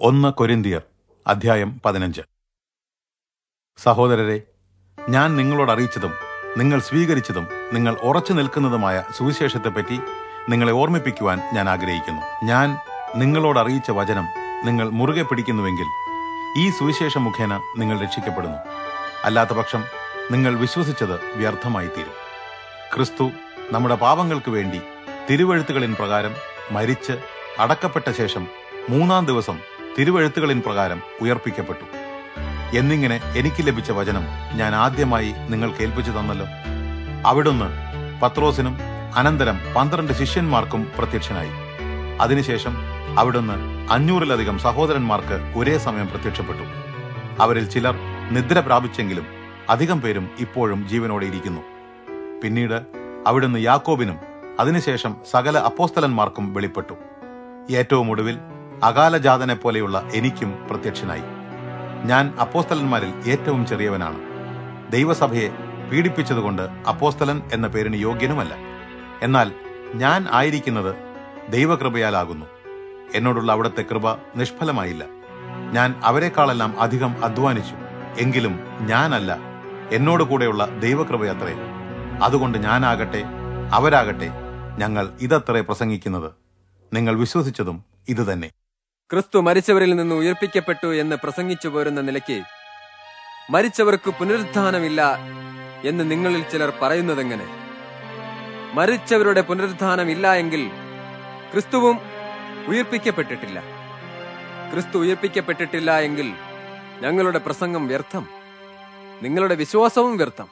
ഒന്ന് കൊരിന്തിയർ അധ്യായം പതിനഞ്ച് സഹോദരരെ ഞാൻ നിങ്ങളോട് അറിയിച്ചതും നിങ്ങൾ സ്വീകരിച്ചതും നിങ്ങൾ ഉറച്ചു നിൽക്കുന്നതുമായ സുവിശേഷത്തെപ്പറ്റി നിങ്ങളെ ഓർമ്മിപ്പിക്കുവാൻ ഞാൻ ആഗ്രഹിക്കുന്നു ഞാൻ നിങ്ങളോട് അറിയിച്ച വചനം നിങ്ങൾ മുറുകെ പിടിക്കുന്നുവെങ്കിൽ ഈ സുവിശേഷം മുഖേന നിങ്ങൾ രക്ഷിക്കപ്പെടുന്നു അല്ലാത്ത പക്ഷം നിങ്ങൾ വിശ്വസിച്ചത് വ്യർത്ഥമായി തീരും ക്രിസ്തു നമ്മുടെ പാപങ്ങൾക്ക് വേണ്ടി തിരുവഴുത്തുകളിൻ പ്രകാരം മരിച്ച് അടക്കപ്പെട്ട ശേഷം മൂന്നാം ദിവസം തിരുവഴുത്തുകളിൻ പ്രകാരം ഉയർപ്പിക്കപ്പെട്ടു എന്നിങ്ങനെ എനിക്ക് ലഭിച്ച വചനം ഞാൻ ആദ്യമായി നിങ്ങൾ കേൾപ്പിച്ചു തന്നല്ലോ അവിടുന്ന് പത്രോസിനും അനന്തരം പന്ത്രണ്ട് ശിഷ്യന്മാർക്കും പ്രത്യക്ഷനായി അതിനുശേഷം അവിടുന്ന് അഞ്ഞൂറിലധികം സഹോദരന്മാർക്ക് ഒരേ സമയം പ്രത്യക്ഷപ്പെട്ടു അവരിൽ ചിലർ നിദ്ര പ്രാപിച്ചെങ്കിലും അധികം പേരും ഇപ്പോഴും ജീവനോടെ ഇരിക്കുന്നു പിന്നീട് അവിടുന്ന് യാക്കോബിനും അതിനുശേഷം സകല അപ്പോസ്തലന്മാർക്കും വെളിപ്പെട്ടു ഏറ്റവും ഒടുവിൽ അകാലജാതനെ പോലെയുള്ള എനിക്കും പ്രത്യക്ഷനായി ഞാൻ അപ്പോസ്തലന്മാരിൽ ഏറ്റവും ചെറിയവനാണ് ദൈവസഭയെ പീഡിപ്പിച്ചതുകൊണ്ട് അപ്പോസ്തലൻ എന്ന പേരിന് യോഗ്യനുമല്ല എന്നാൽ ഞാൻ ആയിരിക്കുന്നത് ദൈവകൃപയാലാകുന്നു എന്നോടുള്ള അവിടുത്തെ കൃപ നിഷ്ഫലമായില്ല ഞാൻ അവരെക്കാളെല്ലാം അധികം അധ്വാനിച്ചു എങ്കിലും ഞാനല്ല എന്നോട് കൂടെയുള്ള ദൈവകൃപയത്രേ അതുകൊണ്ട് ഞാനാകട്ടെ അവരാകട്ടെ ഞങ്ങൾ ഇതത്രേ പ്രസംഗിക്കുന്നത് നിങ്ങൾ വിശ്വസിച്ചതും ഇതുതന്നെ ക്രിസ്തു മരിച്ചവരിൽ നിന്ന് ഉയർപ്പിക്കപ്പെട്ടു എന്ന് പ്രസംഗിച്ചു പോരുന്ന നിലയ്ക്ക് മരിച്ചവർക്ക് പുനരുത്ഥാനമില്ല എന്ന് നിങ്ങളിൽ ചിലർ പറയുന്നതെങ്ങനെ മരിച്ചവരുടെ പുനരുത്ഥാനമില്ല എങ്കിൽ ക്രിസ്തുവും ഉയർപ്പിക്കപ്പെട്ടിട്ടില്ല ക്രിസ്തു ഉയർപ്പിക്കപ്പെട്ടിട്ടില്ല എങ്കിൽ ഞങ്ങളുടെ പ്രസംഗം വ്യർത്ഥം നിങ്ങളുടെ വിശ്വാസവും വ്യർത്ഥം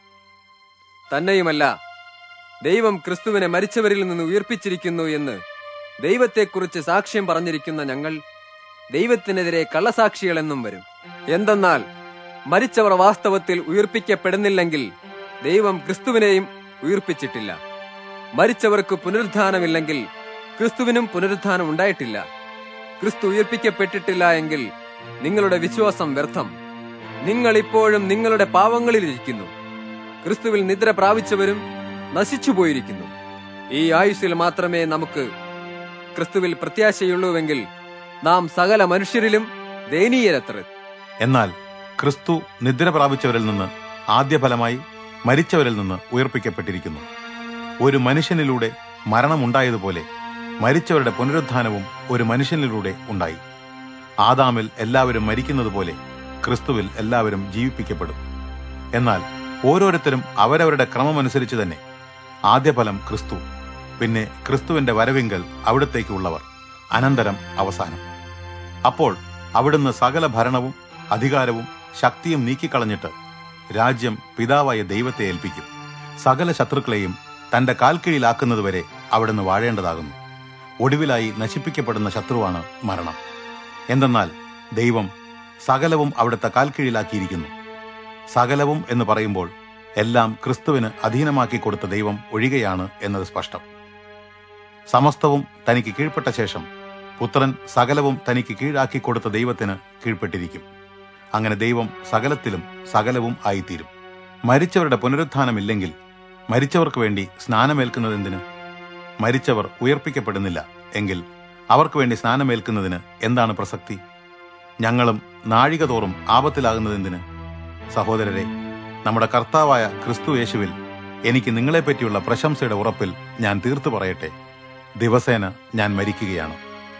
തന്നെയുമല്ല ദൈവം ക്രിസ്തുവിനെ മരിച്ചവരിൽ നിന്ന് ഉയർപ്പിച്ചിരിക്കുന്നു എന്ന് ദൈവത്തെക്കുറിച്ച് സാക്ഷ്യം പറഞ്ഞിരിക്കുന്ന ഞങ്ങൾ ദൈവത്തിനെതിരെ കള്ളസാക്ഷികളെന്നും വരും എന്തെന്നാൽ മരിച്ചവർ വാസ്തവത്തിൽ ഉയർപ്പിക്കപ്പെടുന്നില്ലെങ്കിൽ ദൈവം ക്രിസ്തുവിനെയും ഉയർപ്പിച്ചിട്ടില്ല മരിച്ചവർക്ക് പുനരുത്ഥാനമില്ലെങ്കിൽ ക്രിസ്തുവിനും പുനരുത്ഥാനം ഉണ്ടായിട്ടില്ല ക്രിസ്തു ഉയർപ്പിക്കപ്പെട്ടിട്ടില്ല എങ്കിൽ നിങ്ങളുടെ വിശ്വാസം വ്യർത്ഥം നിങ്ങൾ ഇപ്പോഴും നിങ്ങളുടെ പാവങ്ങളിലിരിക്കുന്നു ക്രിസ്തുവിൽ നിദ്ര പ്രാപിച്ചവരും നശിച്ചുപോയിരിക്കുന്നു ഈ ആയുസ്സിൽ മാത്രമേ നമുക്ക് ക്രിസ്തുവിൽ പ്രത്യാശയുള്ളൂവെങ്കിൽ നാം സകല മനുഷ്യരിലും ദയനീയരത്ര എന്നാൽ ക്രിസ്തു നിദ്ര പ്രാപിച്ചവരിൽ നിന്ന് ആദ്യഫലമായി മരിച്ചവരിൽ നിന്ന് ഉയർപ്പിക്കപ്പെട്ടിരിക്കുന്നു ഒരു മനുഷ്യനിലൂടെ മരണമുണ്ടായതുപോലെ മരിച്ചവരുടെ പുനരുത്ഥാനവും ഒരു മനുഷ്യനിലൂടെ ഉണ്ടായി ആദാമിൽ എല്ലാവരും മരിക്കുന്നതുപോലെ ക്രിസ്തുവിൽ എല്ലാവരും ജീവിപ്പിക്കപ്പെടും എന്നാൽ ഓരോരുത്തരും അവരവരുടെ ക്രമമനുസരിച്ച് തന്നെ ആദ്യഫലം ക്രിസ്തു പിന്നെ ക്രിസ്തുവിന്റെ വരവിങ്കൽ അവിടത്തേക്കുള്ളവർ അനന്തരം അവസാനം അപ്പോൾ അവിടുന്ന് സകല ഭരണവും അധികാരവും ശക്തിയും നീക്കിക്കളഞ്ഞിട്ട് രാജ്യം പിതാവായ ദൈവത്തെ ഏൽപ്പിക്കും സകല ശത്രുക്കളെയും തന്റെ കാൽക്കീഴിലാക്കുന്നതുവരെ അവിടുന്ന് വാഴേണ്ടതാകുന്നു ഒടുവിലായി നശിപ്പിക്കപ്പെടുന്ന ശത്രുവാണ് മരണം എന്തെന്നാൽ ദൈവം സകലവും അവിടുത്തെ കാൽക്കീഴിലാക്കിയിരിക്കുന്നു സകലവും എന്ന് പറയുമ്പോൾ എല്ലാം ക്രിസ്തുവിന് അധീനമാക്കി കൊടുത്ത ദൈവം ഒഴികെയാണ് എന്നത് സ്പഷ്ടം സമസ്തവും തനിക്ക് കീഴ്പ്പെട്ട ശേഷം പുത്രൻ സകലവും തനിക്ക് കീഴാക്കി കൊടുത്ത ദൈവത്തിന് കീഴ്പ്പെട്ടിരിക്കും അങ്ങനെ ദൈവം സകലത്തിലും സകലവും ആയിത്തീരും മരിച്ചവരുടെ പുനരുത്ഥാനമില്ലെങ്കിൽ മരിച്ചവർക്ക് വേണ്ടി സ്നാനമേൽക്കുന്നതെന്തിന് മരിച്ചവർ ഉയർപ്പിക്കപ്പെടുന്നില്ല എങ്കിൽ അവർക്ക് വേണ്ടി സ്നാനമേൽക്കുന്നതിന് എന്താണ് പ്രസക്തി ഞങ്ങളും നാഴിക തോറും ആപത്തിലാകുന്നതെന്തിന് സഹോദരരെ നമ്മുടെ കർത്താവായ ക്രിസ്തു യേശുവിൽ എനിക്ക് നിങ്ങളെപ്പറ്റിയുള്ള പ്രശംസയുടെ ഉറപ്പിൽ ഞാൻ തീർത്തു പറയട്ടെ ദിവസേന ഞാൻ മരിക്കുകയാണ്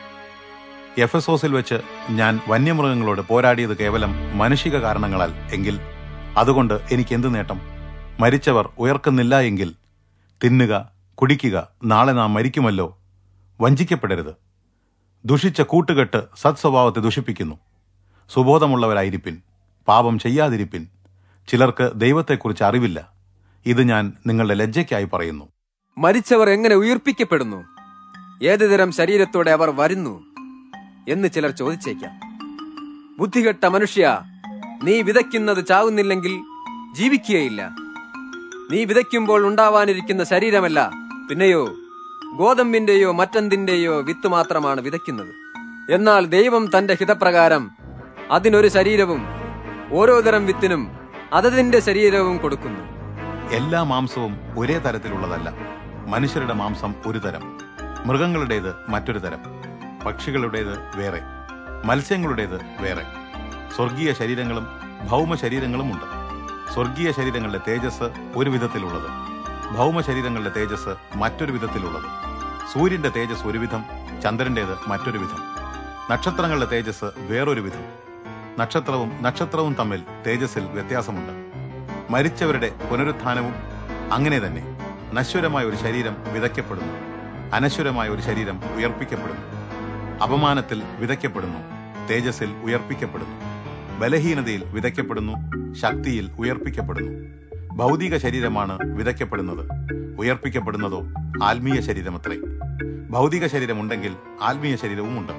എഫസോസിൽ വെച്ച് ഞാൻ വന്യമൃഗങ്ങളോട് പോരാടിയത് കേവലം മാനുഷിക കാരണങ്ങളാൽ എങ്കിൽ അതുകൊണ്ട് എനിക്ക് എന്ത് നേട്ടം മരിച്ചവർ ഉയർക്കുന്നില്ല എങ്കിൽ തിന്നുക കുടിക്കുക നാളെ നാം മരിക്കുമല്ലോ വഞ്ചിക്കപ്പെടരുത് ദുഷിച്ച കൂട്ടുകെട്ട് സത്സ്വഭാവത്തെ ദുഷിപ്പിക്കുന്നു സുബോധമുള്ളവരായിരിപ്പിൻ പാപം ചെയ്യാതിരിപ്പിൻ ചിലർക്ക് ദൈവത്തെക്കുറിച്ച് അറിവില്ല ഇത് ഞാൻ നിങ്ങളുടെ ലജ്ജയ്ക്കായി പറയുന്നു മരിച്ചവർ എങ്ങനെ ഉയർപ്പിക്കപ്പെടുന്നു ഏതുതരം ശരീരത്തോടെ അവർ വരുന്നു എന്ന് ചിലർ ചോദിച്ചേക്കാം ബുദ്ധികെട്ട മനുഷ്യ നീ വിതയ്ക്കുന്നത് ചാകുന്നില്ലെങ്കിൽ ജീവിക്കുകയില്ല നീ വിതയ്ക്കുമ്പോൾ ഉണ്ടാവാനിരിക്കുന്ന ശരീരമല്ല പിന്നെയോ ഗോതമ്പിന്റെയോ മറ്റെന്തിന്റെയോ വിത്ത് മാത്രമാണ് വിതയ്ക്കുന്നത് എന്നാൽ ദൈവം തന്റെ ഹിതപ്രകാരം അതിനൊരു ശരീരവും ഓരോ തരം വിത്തിനും അതതിന്റെ ശരീരവും കൊടുക്കുന്നു എല്ലാ മാംസവും ഒരേ തരത്തിലുള്ളതല്ല മനുഷ്യരുടെ മാംസം ഒരു തരം മൃഗങ്ങളുടേത് മറ്റൊരു തരം പക്ഷികളുടേത് വേറെ മത്സ്യങ്ങളുടേത് വേറെ സ്വർഗീയ ശരീരങ്ങളും ഭൗമ ശരീരങ്ങളും ഉണ്ട് സ്വർഗീയ ശരീരങ്ങളുടെ തേജസ് ഒരു വിധത്തിലുള്ളത് ഭൗമ ശരീരങ്ങളുടെ തേജസ് മറ്റൊരു വിധത്തിലുള്ളത് സൂര്യന്റെ തേജസ് ഒരു വിധം ചന്ദ്രന്റേത് മറ്റൊരു വിധം നക്ഷത്രങ്ങളുടെ തേജസ് വേറൊരു വിധം നക്ഷത്രവും നക്ഷത്രവും തമ്മിൽ തേജസ്സിൽ വ്യത്യാസമുണ്ട് മരിച്ചവരുടെ പുനരുത്ഥാനവും അങ്ങനെ തന്നെ നശ്വരമായ ഒരു ശരീരം വിതയ്ക്കപ്പെടുന്നു അനശ്വരമായ ഒരു ശരീരം ഉയർപ്പിക്കപ്പെടുന്നു അപമാനത്തിൽ വിതയ്ക്കപ്പെടുന്നു തേജസ്സിൽ ഉയർപ്പിക്കപ്പെടുന്നു ബലഹീനതയിൽ വിതയ്ക്കപ്പെടുന്നു ശക്തിയിൽ ഉയർപ്പിക്കപ്പെടുന്നു ഭൗതിക ശരീരമാണ് വിതയ്ക്കപ്പെടുന്നത് ഉയർപ്പിക്കപ്പെടുന്നതോ ആത്മീയ ശരീരമത്രേ ഭൗതിക ശരീരമുണ്ടെങ്കിൽ ആത്മീയ ശരീരവുമുണ്ട്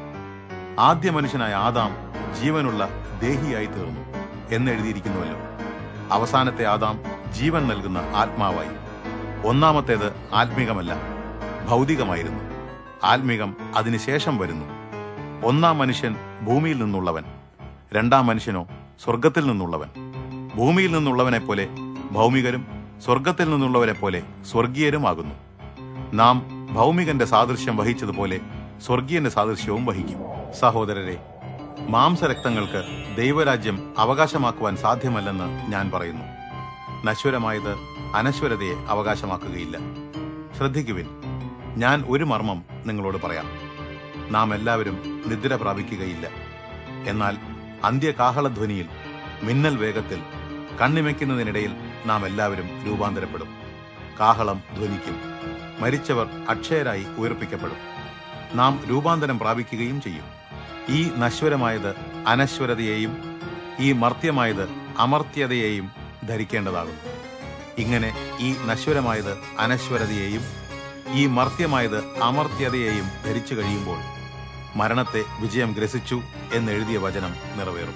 ആദ്യ മനുഷ്യനായ ആദാം ജീവനുള്ള ദേഹിയായി തീർന്നു എന്നെഴുതിയിരിക്കുന്നുവല്ലോ അവസാനത്തെ ആദാം ജീവൻ നൽകുന്ന ആത്മാവായി ഒന്നാമത്തേത് ആത്മീകമല്ല ഭൗതികമായിരുന്നു ആത്മീകം അതിനുശേഷം വരുന്നു ഒന്നാം മനുഷ്യൻ ഭൂമിയിൽ നിന്നുള്ളവൻ രണ്ടാം മനുഷ്യനോ സ്വർഗത്തിൽ നിന്നുള്ളവൻ ഭൂമിയിൽ നിന്നുള്ളവനെ പോലെ ഭൗമികരും സ്വർഗത്തിൽ നിന്നുള്ളവരെ പോലെ സ്വർഗീയരുമാകുന്നു നാം ഭൗമികന്റെ സാദൃശ്യം വഹിച്ചതുപോലെ സ്വർഗീയന്റെ സാദൃശ്യവും വഹിക്കും സഹോദരരെ മാംസരക്തങ്ങൾക്ക് ദൈവരാജ്യം അവകാശമാക്കുവാൻ സാധ്യമല്ലെന്ന് ഞാൻ പറയുന്നു നശ്വരമായത് അനശ്വരതയെ അവകാശമാക്കുകയില്ല ശ്രദ്ധിക്കുവിൻ ഞാൻ ഒരു മർമ്മം നിങ്ങളോട് പറയാം നാം എല്ലാവരും നിദ്ര പ്രാപിക്കുകയില്ല എന്നാൽ അന്ത്യകാഹളധ്വനിയിൽ മിന്നൽ വേഗത്തിൽ കണ്ണിമയ്ക്കുന്നതിനിടയിൽ നാം എല്ലാവരും രൂപാന്തരപ്പെടും കാഹളം ധ്വനിക്കും മരിച്ചവർ അക്ഷയരായി ഉയർപ്പിക്കപ്പെടും നാം രൂപാന്തരം പ്രാപിക്കുകയും ചെയ്യും ഈ നശ്വരമായത് അനശ്വരതയെയും ഈ മർത്യമായത് അമർത്യതയെയും ധരിക്കേണ്ടതാകുന്നു ഇങ്ങനെ ഈ നശ്വരമായത് അനശ്വരതയെയും ഈ മർത്യമായത് അമർത്യതയെയും ധരിച്ചു കഴിയുമ്പോൾ മരണത്തെ വിജയം ഗ്രസിച്ചു എന്നെഴുതിയ വചനം നിറവേറും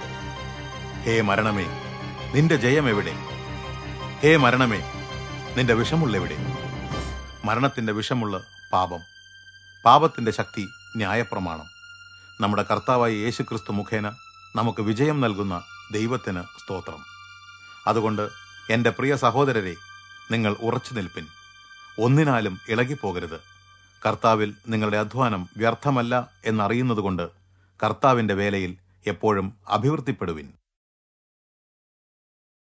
ഹേ മരണമേ നിന്റെ ജയം എവിടെ ഹേ മരണമേ നിന്റെ വിഷമുള്ളെവിടെ മരണത്തിന്റെ വിഷമുള്ള പാപം പാപത്തിന്റെ ശക്തി ന്യായപ്രമാണം നമ്മുടെ കർത്താവായ യേശുക്രിസ്തു മുഖേന നമുക്ക് വിജയം നൽകുന്ന ദൈവത്തിന് സ്തോത്രം അതുകൊണ്ട് എന്റെ പ്രിയ സഹോദരരെ നിങ്ങൾ ഉറച്ചു നിൽപ്പിൻ ഒന്നിനാലും ഇളകിപ്പോകരുത് കർത്താവിൽ നിങ്ങളുടെ അധ്വാനം വ്യർത്ഥമല്ല എന്നറിയുന്നതുകൊണ്ട് കർത്താവിന്റെ വേലയിൽ എപ്പോഴും അഭിവൃദ്ധിപ്പെടുവിൻ